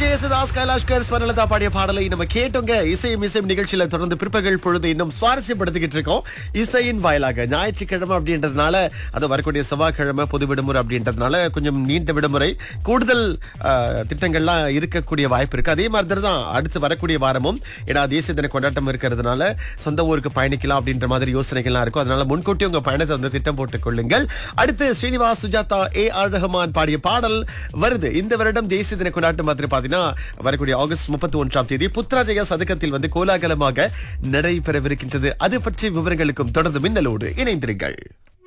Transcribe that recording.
ஜெயசுதாஸ் கைலாஷ்கர் ஸ்வர்ணலதா பாடிய பாடலை நம்ம கேட்டோங்க இசையும் இசையும் நிகழ்ச்சியில தொடர்ந்து பிற்பகல் பொழுது இன்னும் சுவாரஸ்யப்படுத்திக்கிட்டு இருக்கோம் இசையின் வாயிலாக ஞாயிற்றுக்கிழமை அப்படின்றதுனால அது வரக்கூடிய செவ்வாய்க்கிழமை பொது விடுமுறை அப்படின்றதுனால கொஞ்சம் நீண்ட விடுமுறை கூடுதல் ஆஹ், திட்டங்கள்லாம் இருக்கக்கூடிய வாய்ப்பு இருக்கு அதே மாதிரி தான் அடுத்து வரக்கூடிய வாரமும் ஏன்னா தேசிய தின கொண்டாட்டம் இருக்கிறதுனால சொந்த ஊருக்கு பயணிக்கலாம் அப்படின்ற மாதிரி யோசனைகள்லாம் இருக்கும் அதனால முன்கூட்டி உங்க பயணத்தை வந்து திட்டம் போட்டுக் கொள்ளுங்கள் அடுத்து ஸ்ரீனிவாஸ் சுஜாதா ஏ ஆர் ரஹ்மான் பாடிய பாடல் வருது இந்த வருடம் தேசிய தின கொண்டாட்டம் மாதிரி பாத்தீங்கன்னா வரக்கூடிய ஆகஸ்ட் முப்பத்தி ஒன்றாம் தேதி புத்ராஜயா சதுக்கத்தில் வந்து கோலாகலமாக நடைபெறவிருக்கின்றது அது பற்றிய விவரங்களுக்கும் தொடர்ந்து மின்னலோடு இணைந்திருங்கள்